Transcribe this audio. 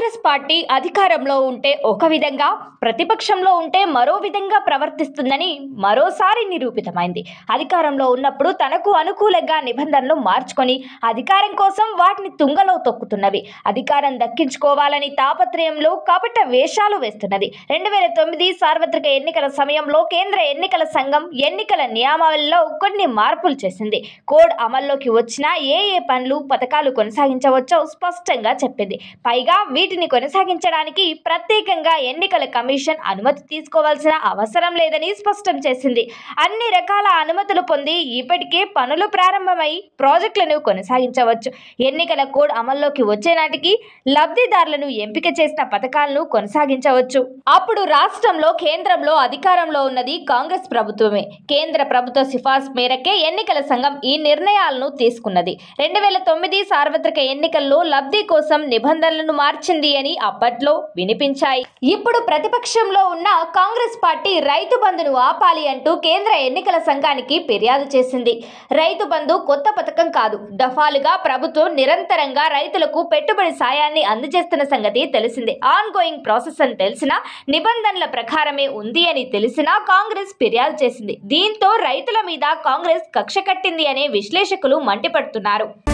Congress party అధికారంలో ఉంటే ఒక విధంగా ప్రతిపక్షంలో ఉంటే మరో విధంగా ప్రవర్తిస్తుందని మరోసారి నిరూపితమైంది అధికారంలో ఉన్నప్పుడు తనకు అనుకూలంగా నిబంధనలు మార్చుకొని అధికారం కోసం వాటిని తుంగలో తొక్కుతున్నవి అధికారం దక్కించుకోవాలని తాపత్రయంలో కపట వేషాలు వేస్తున్నది రెండు వేల తొమ్మిది సార్వత్రిక ఎన్నికల సమయంలో కేంద్ర ఎన్నికల సంఘం ఎన్నికల నియమావళిలో కొన్ని మార్పులు చేసింది కోడ్ అమల్లోకి వచ్చినా ఏ ఏ పనులు పథకాలు కొనసాగించవచ్చో స్పష్టంగా చెప్పింది పైగా వీటిని కొనసాగించడానికి ప్రత్యేకంగా ఎన్నికల కమిషన్ అనుమతి తీసుకోవాల్సిన అవసరం లేదని స్పష్టం చేసింది అన్ని రకాల అనుమతులు పొంది ఇప్పటికే పనులు ప్రారంభమై ప్రాజెక్టులను కొనసాగించవచ్చు ఎన్నికల కోడ్ అమల్లోకి వచ్చే నాటికి లబ్ధిదారులను ఎంపిక చేసిన పథకాలను కొనసాగించవచ్చు అప్పుడు రాష్ట్రంలో కేంద్రంలో అధికారంలో ఉన్నది కాంగ్రెస్ ప్రభుత్వమే కేంద్ర ప్రభుత్వ సిఫార్సు మేరకే ఎన్నికల సంఘం ఈ నిర్ణయాలను తీసుకున్నది రెండు వేల తొమ్మిది సార్వత్రిక ఎన్నికల్లో లబ్ధి కోసం నిబంధనలను మార్చింది అని అప్పట్లో వినిపించాయి ఇప్పుడు ప్రతిపక్షంలో ఉన్న కాంగ్రెస్ పార్టీ రైతు బంధును ఆపాలి అంటూ కేంద్ర ఎన్నికల సంఘానికి ఫిర్యాదు చేసింది రైతు బంధు కొత్త పథకం కాదు దఫాలుగా ప్రభుత్వం నిరంతరంగా రైతులకు పెట్టుబడి సాయాన్ని అందజేస్తున్న సంగతి తెలిసిందే ఆన్ గోయింగ్ ప్రాసెస్ అని తెలిసినా నిబంధనల ప్రకారమే ఉంది అని తెలిసినా కాంగ్రెస్ ఫిర్యాదు చేసింది దీంతో రైతుల మీద కాంగ్రెస్ కక్ష కట్టింది అనే విశ్లేషకులు మండిపడుతున్నారు